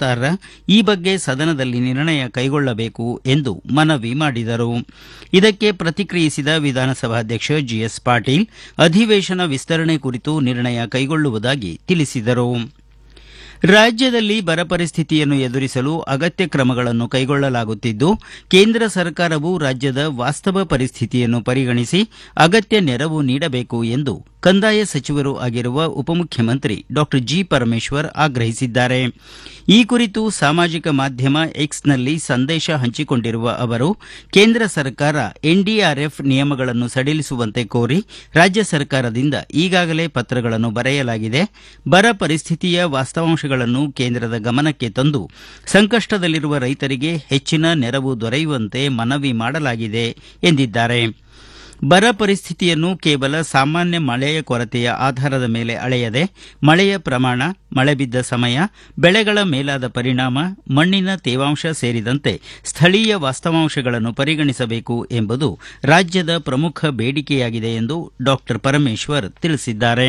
ಸ್ವಾಗತಾರ್ಹ ಈ ಬಗ್ಗೆ ಸದನದಲ್ಲಿ ನಿರ್ಣಯ ಕೈಗೊಳ್ಳಬೇಕು ಎಂದು ಮನವಿ ಮಾಡಿದರು ಇದಕ್ಕೆ ಪ್ರತಿಕ್ರಿಯಿಸಿದ ವಿಧಾನಸಭಾಧ್ಯಕ್ಷ ಜಿಎಸ್ ಪಾಟೀಲ್ ಅಧಿವೇಶನ ವಿಸ್ತರಣೆ ಕುರಿತು ನಿರ್ಣಯ ಕೈಗೊಳ್ಳುವುದಾಗಿ ತಿಳಿಸಿದರು ರಾಜ್ಯದಲ್ಲಿ ಬರ ಪರಿಸ್ಥಿತಿಯನ್ನು ಎದುರಿಸಲು ಅಗತ್ಯ ಕ್ರಮಗಳನ್ನು ಕೈಗೊಳ್ಳಲಾಗುತ್ತಿದ್ದು ಕೇಂದ್ರ ಸರ್ಕಾರವು ರಾಜ್ಯದ ವಾಸ್ತವ ಪರಿಸ್ಥಿತಿಯನ್ನು ಪರಿಗಣಿಸಿ ಅಗತ್ಯ ನೆರವು ನೀಡಬೇಕು ಎಂದು ಕಂದಾಯ ಸಚಿವರೂ ಆಗಿರುವ ಉಪಮುಖ್ಯಮಂತ್ರಿ ಡಾ ಜಿ ಪರಮೇಶ್ವರ್ ಆಗ್ರಹಿಸಿದ್ದಾರೆ ಈ ಕುರಿತು ಸಾಮಾಜಿಕ ಮಾಧ್ಯಮ ಎಕ್ಸ್ನಲ್ಲಿ ಸಂದೇಶ ಹಂಚಿಕೊಂಡಿರುವ ಅವರು ಕೇಂದ್ರ ಸರ್ಕಾರ ಎನ್ಡಿಆರ್ಎಫ್ ನಿಯಮಗಳನ್ನು ಸಡಿಲಿಸುವಂತೆ ಕೋರಿ ರಾಜ್ಯ ಸರ್ಕಾರದಿಂದ ಈಗಾಗಲೇ ಪತ್ರಗಳನ್ನು ಬರೆಯಲಾಗಿದೆ ಬರ ಪರಿಸ್ಥಿತಿಯ ವಾಸ್ತವಾಂಶಗಳನ್ನು ಕೇಂದ್ರದ ಗಮನಕ್ಕೆ ತಂದು ಸಂಕಷ್ಟದಲ್ಲಿರುವ ರೈತರಿಗೆ ಹೆಚ್ಚಿನ ನೆರವು ದೊರೆಯುವಂತೆ ಮನವಿ ಮಾಡಲಾಗಿದೆ ಎಂದಿದ್ದಾರೆ ಬರ ಪರಿಸ್ಥಿತಿಯನ್ನು ಕೇವಲ ಸಾಮಾನ್ಯ ಮಳೆಯ ಕೊರತೆಯ ಆಧಾರದ ಮೇಲೆ ಅಳೆಯದೆ ಮಳೆಯ ಪ್ರಮಾಣ ಮಳೆ ಬಿದ್ದ ಸಮಯ ಬೆಳೆಗಳ ಮೇಲಾದ ಪರಿಣಾಮ ಮಣ್ಣಿನ ತೇವಾಂಶ ಸೇರಿದಂತೆ ಸ್ಥಳೀಯ ವಾಸ್ತವಾಂಶಗಳನ್ನು ಪರಿಗಣಿಸಬೇಕು ಎಂಬುದು ರಾಜ್ಯದ ಪ್ರಮುಖ ಬೇಡಿಕೆಯಾಗಿದೆ ಎಂದು ಡಾ ಪರಮೇಶ್ವರ್ ತಿಳಿಸಿದ್ದಾರೆ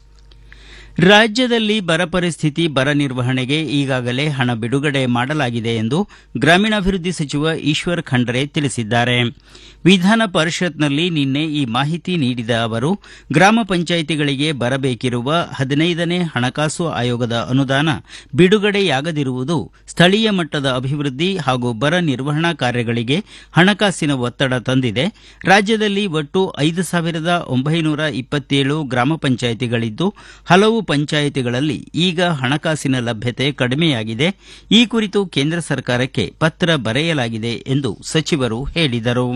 ರಾಜ್ಯದಲ್ಲಿ ಬರ ಪರಿಸ್ಥಿತಿ ಬರ ನಿರ್ವಹಣೆಗೆ ಈಗಾಗಲೇ ಹಣ ಬಿಡುಗಡೆ ಮಾಡಲಾಗಿದೆ ಎಂದು ಗ್ರಾಮೀಣಾಭಿವೃದ್ಧಿ ಸಚಿವ ಈಶ್ವರ್ ಖಂಡ್ರೆ ತಿಳಿಸಿದ್ದಾರೆ ವಿಧಾನ ಪರಿಷತ್ನಲ್ಲಿ ನಿನ್ನೆ ಈ ಮಾಹಿತಿ ನೀಡಿದ ಅವರು ಗ್ರಾಮ ಪಂಚಾಯಿತಿಗಳಿಗೆ ಬರಬೇಕಿರುವ ಹದಿನೈದನೇ ಹಣಕಾಸು ಆಯೋಗದ ಅನುದಾನ ಬಿಡುಗಡೆಯಾಗದಿರುವುದು ಸ್ಥಳೀಯ ಮಟ್ಟದ ಅಭಿವೃದ್ಧಿ ಹಾಗೂ ಬರ ನಿರ್ವಹಣಾ ಕಾರ್ಯಗಳಿಗೆ ಹಣಕಾಸಿನ ಒತ್ತಡ ತಂದಿದೆ ರಾಜ್ಯದಲ್ಲಿ ಒಟ್ಟು ಐದು ಸಾವಿರದ ಒಂಬೈನೂರ ಇಪ್ಪತ್ತೇಳು ಗ್ರಾಮ ಪಂಚಾಯಿತಿಗಳಿದ್ದು ಹಲವು ಪಂಚಾಯಿತಿಗಳಲ್ಲಿ ಈಗ ಹಣಕಾಸಿನ ಲಭ್ಯತೆ ಕಡಿಮೆಯಾಗಿದೆ ಈ ಕುರಿತು ಕೇಂದ್ರ ಸರ್ಕಾರಕ್ಕೆ ಪತ್ರ ಬರೆಯಲಾಗಿದೆ ಎಂದು ಸಚಿವರು ಹೇಳಿದರು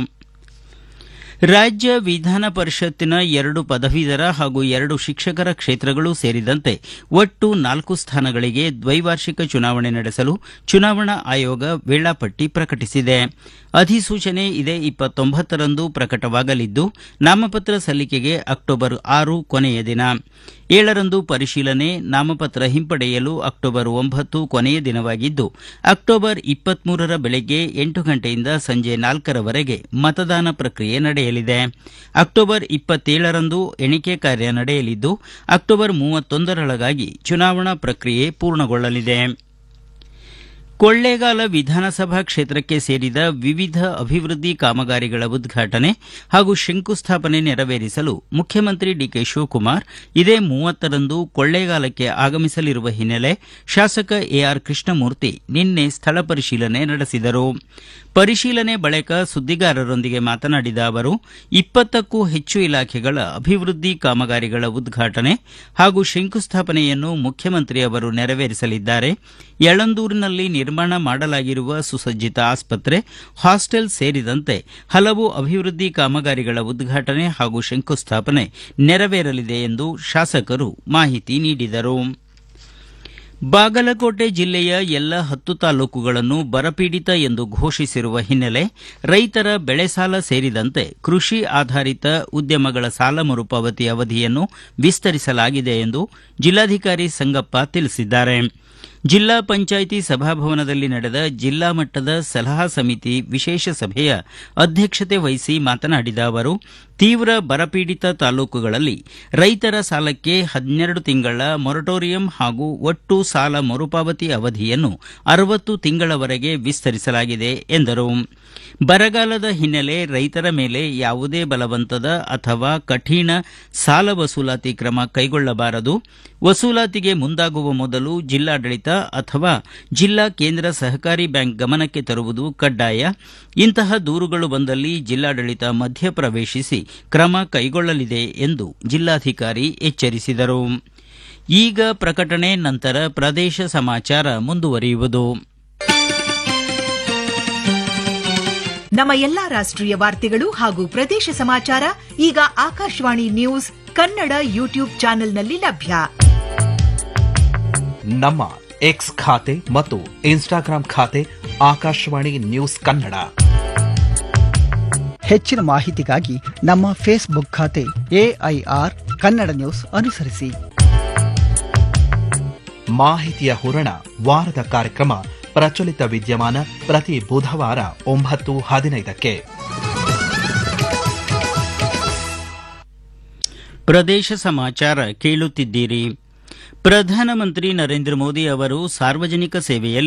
ರಾಜ್ಯ ವಿಧಾನ ಪರಿಷತ್ತಿನ ಎರಡು ಪದವೀಧರ ಹಾಗೂ ಎರಡು ಶಿಕ್ಷಕರ ಕ್ಷೇತ್ರಗಳು ಸೇರಿದಂತೆ ಒಟ್ಟು ನಾಲ್ಕು ಸ್ಥಾನಗಳಿಗೆ ದ್ವೈವಾರ್ಷಿಕ ಚುನಾವಣೆ ನಡೆಸಲು ಚುನಾವಣಾ ಆಯೋಗ ವೇಳಾಪಟ್ಟಿ ಪ್ರಕಟಿಸಿದೆ ಅಧಿಸೂಚನೆ ಇದೇ ಇಪ್ಪತ್ತೊಂಬತ್ತರಂದು ಪ್ರಕಟವಾಗಲಿದ್ದು ನಾಮಪತ್ರ ಸಲ್ಲಿಕೆಗೆ ಅಕ್ಟೋಬರ್ ಆರು ಕೊನೆಯ ದಿನ ಏಳರಂದು ಪರಿಶೀಲನೆ ನಾಮಪತ್ರ ಹಿಂಪಡೆಯಲು ಅಕ್ಟೋಬರ್ ಒಂಬತ್ತು ಕೊನೆಯ ದಿನವಾಗಿದ್ದು ಅಕ್ಟೋಬರ್ ಇಪ್ಪತ್ಮೂರರ ಬೆಳಗ್ಗೆ ಎಂಟು ಗಂಟೆಯಿಂದ ಸಂಜೆ ನಾಲ್ಕರವರೆಗೆ ಮತದಾನ ಪ್ರಕ್ರಿಯೆ ನಡೆಯಲಿದೆ ಅಕ್ಟೋಬರ್ ಇಪ್ಪತ್ತೇಳರಂದು ಎಣಿಕೆ ಕಾರ್ಯ ನಡೆಯಲಿದ್ದು ಅಕ್ಟೋಬರ್ ಮೂವತ್ತೊಂದರೊಳಗಾಗಿ ಚುನಾವಣಾ ಪ್ರಕ್ರಿಯೆ ಪೂರ್ಣಗೊಳ್ಳಲಿದೆ ಕೊಳ್ಳೇಗಾಲ ವಿಧಾನಸಭಾ ಕ್ಷೇತ್ರಕ್ಕೆ ಸೇರಿದ ವಿವಿಧ ಅಭಿವೃದ್ಧಿ ಕಾಮಗಾರಿಗಳ ಉದ್ಘಾಟನೆ ಹಾಗೂ ಶಂಕುಸ್ಥಾಪನೆ ನೆರವೇರಿಸಲು ಮುಖ್ಯಮಂತ್ರಿ ಡಿಕೆ ಶಿವಕುಮಾರ್ ಇದೇ ಮೂವತ್ತರಂದು ಕೊಳ್ಳೇಗಾಲಕ್ಕೆ ಆಗಮಿಸಲಿರುವ ಹಿನ್ನೆಲೆ ಶಾಸಕ ಎಆರ್ ಕೃಷ್ಣಮೂರ್ತಿ ನಿನ್ನೆ ಸ್ಥಳ ಪರಿಶೀಲನೆ ನಡೆಸಿದರು ಪರಿಶೀಲನೆ ಬಳಿಕ ಸುದ್ದಿಗಾರರೊಂದಿಗೆ ಮಾತನಾಡಿದ ಅವರು ಇಪ್ಪತ್ತಕ್ಕೂ ಹೆಚ್ಚು ಇಲಾಖೆಗಳ ಅಭಿವೃದ್ಧಿ ಕಾಮಗಾರಿಗಳ ಉದ್ಘಾಟನೆ ಹಾಗೂ ಶಂಕುಸ್ಥಾಪನೆಯನ್ನು ಮುಖ್ಯಮಂತ್ರಿ ಅವರು ನೆರವೇರಿಸಲಿದ್ದಾರೆ ಯಳಂದೂರಿನಲ್ಲಿ ನಿರ್ಮಾಣ ಮಾಡಲಾಗಿರುವ ಸುಸಜ್ಜಿತ ಆಸ್ಪತ್ರೆ ಹಾಸ್ಟೆಲ್ ಸೇರಿದಂತೆ ಹಲವು ಅಭಿವೃದ್ಧಿ ಕಾಮಗಾರಿಗಳ ಉದ್ಘಾಟನೆ ಹಾಗೂ ಶಂಕುಸ್ಥಾಪನೆ ನೆರವೇರಲಿದೆ ಎಂದು ಶಾಸಕರು ಮಾಹಿತಿ ನೀಡಿದರು ಬಾಗಲಕೋಟೆ ಜಿಲ್ಲೆಯ ಎಲ್ಲ ಹತ್ತು ತಾಲೂಕುಗಳನ್ನು ಬರಪೀಡಿತ ಎಂದು ಘೋಷಿಸಿರುವ ಹಿನ್ನೆಲೆ ರೈತರ ಬೆಳೆ ಸಾಲ ಸೇರಿದಂತೆ ಕೃಷಿ ಆಧಾರಿತ ಉದ್ಯಮಗಳ ಸಾಲ ಮರುಪಾವತಿ ಅವಧಿಯನ್ನು ವಿಸ್ತರಿಸಲಾಗಿದೆ ಎಂದು ಜಿಲ್ಲಾಧಿಕಾರಿ ಸಂಗಪ್ಪ ತಿಳಿಸಿದ್ದಾರೆ ಜಿಲ್ಲಾ ಪಂಚಾಯಿತಿ ಸಭಾಭವನದಲ್ಲಿ ನಡೆದ ಜಿಲ್ಲಾ ಮಟ್ಟದ ಸಲಹಾ ಸಮಿತಿ ವಿಶೇಷ ಸಭೆಯ ಅಧ್ಯಕ್ಷತೆ ವಹಿಸಿ ಮಾತನಾಡಿದ ಅವರು ತೀವ್ರ ಬರಪೀಡಿತ ತಾಲೂಕುಗಳಲ್ಲಿ ರೈತರ ಸಾಲಕ್ಕೆ ಹನ್ನೆರಡು ತಿಂಗಳ ಮೊರಟೋರಿಯಂ ಹಾಗೂ ಒಟ್ಟು ಸಾಲ ಮರುಪಾವತಿ ಅವಧಿಯನ್ನು ಅರವತ್ತು ತಿಂಗಳವರೆಗೆ ವಿಸ್ತರಿಸಲಾಗಿದೆ ಎಂದರು ಬರಗಾಲದ ಹಿನ್ನೆಲೆ ರೈತರ ಮೇಲೆ ಯಾವುದೇ ಬಲವಂತದ ಅಥವಾ ಕಠಿಣ ಸಾಲ ವಸೂಲಾತಿ ಕ್ರಮ ಕೈಗೊಳ್ಳಬಾರದು ವಸೂಲಾತಿಗೆ ಮುಂದಾಗುವ ಮೊದಲು ಜಿಲ್ಲಾಡಳಿತ ಅಥವಾ ಜಿಲ್ಲಾ ಕೇಂದ್ರ ಸಹಕಾರಿ ಬ್ಯಾಂಕ್ ಗಮನಕ್ಕೆ ತರುವುದು ಕಡ್ಡಾಯ ಇಂತಹ ದೂರುಗಳು ಬಂದಲ್ಲಿ ಜಿಲ್ಲಾಡಳಿತ ಮಧ್ಯಪ್ರವೇಶಿಸಿ ಕ್ರಮ ಕೈಗೊಳ್ಳಲಿದೆ ಎಂದು ಜಿಲ್ಲಾಧಿಕಾರಿ ಎಚ್ಚರಿಸಿದರು ಈಗ ಪ್ರಕಟಣೆ ನಂತರ ಪ್ರದೇಶ ಸಮಾಚಾರ ಮುಂದುವರಿಯುವುದು ನಮ್ಮ ಎಲ್ಲಾ ರಾಷ್ಟ್ರೀಯ ವಾರ್ತೆಗಳು ಹಾಗೂ ಪ್ರದೇಶ ಸಮಾಚಾರ ಈಗ ಆಕಾಶವಾಣಿ ನ್ಯೂಸ್ ಕನ್ನಡ ಯೂಟ್ಯೂಬ್ ಚಾನೆಲ್ನಲ್ಲಿ ಲಭ್ಯ ನಮ್ಮ ಎಕ್ಸ್ ಖಾತೆ ಮತ್ತು ಇನ್ಸ್ಟಾಗ್ರಾಂ ಖಾತೆ ಆಕಾಶವಾಣಿ ನ್ಯೂಸ್ ಕನ್ನಡ ಹೆಚ್ಚಿನ ಮಾಹಿತಿಗಾಗಿ ನಮ್ಮ ಫೇಸ್ಬುಕ್ ಖಾತೆ ಎಐಆರ್ ಕನ್ನಡ ನ್ಯೂಸ್ ಅನುಸರಿಸಿ ಮಾಹಿತಿಯ ಹೂರಣ ವಾರದ ಕಾರ್ಯಕ್ರಮ ಪ್ರಚಲಿತ ವಿದ್ಯಮಾನ ಪ್ರತಿ ಬುಧವಾರ ಒಂಬತ್ತು ಹದಿನೈದಕ್ಕೆ ಪ್ರದೇಶ ಸಮಾಚಾರ ಕೇಳುತ್ತಿದ್ದೀರಿ ಪ್ರಧಾನಮಂತ್ರಿ ನರೇಂದ್ರ ಮೋದಿ ಅವರು ಸಾರ್ವಜನಿಕ ಸೇವೆಯಲ್ಲಿ